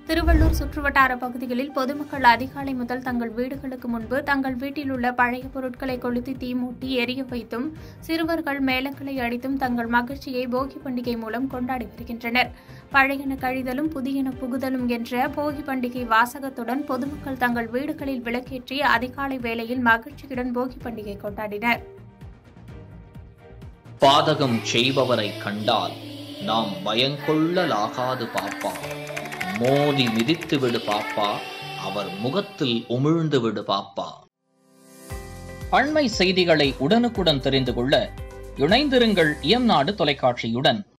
திருவள்ளூர் சுற்றுவட்டார பகுதிகளில் பொதுமக்கள் அதிகாலை முதல் தங்கள் வீடுகளுக்கு முன்பு தங்கள் வீட்டில் உள்ள பழைய பொருட்களை கொளுத்தி தீமூட்டி எரிய வைத்தும் சிறுவர்கள் மேளங்களை அடித்தும் தங்கள் மகிழ்ச்சியை போகி பண்டிகை மூலம் கொண்டாடி வருகின்றனர் பழையன கழிதலும் புதியன புகுதலும் என்ற போகி பண்டிகை வாசகத்துடன் பொதுமக்கள் தங்கள் வீடுகளில் விளக்கேற்றி அதிகாலை வேளையில் மகிழ்ச்சியுடன் போகி பண்டிகை கொண்டாடினர் பாதகம் செய்பவரை கண்டால் நாம் பயங்கொள்ளலாகாது பாப்பா மோதி மிதித்து விடு பாப்பா அவர் முகத்தில் உமிழ்ந்து விடு பாப்பா அண்மை செய்திகளை உடனுக்குடன் தெரிந்து கொள்ள இணைந்திருங்கள் இயம்நாடு தொலைக்காட்சியுடன்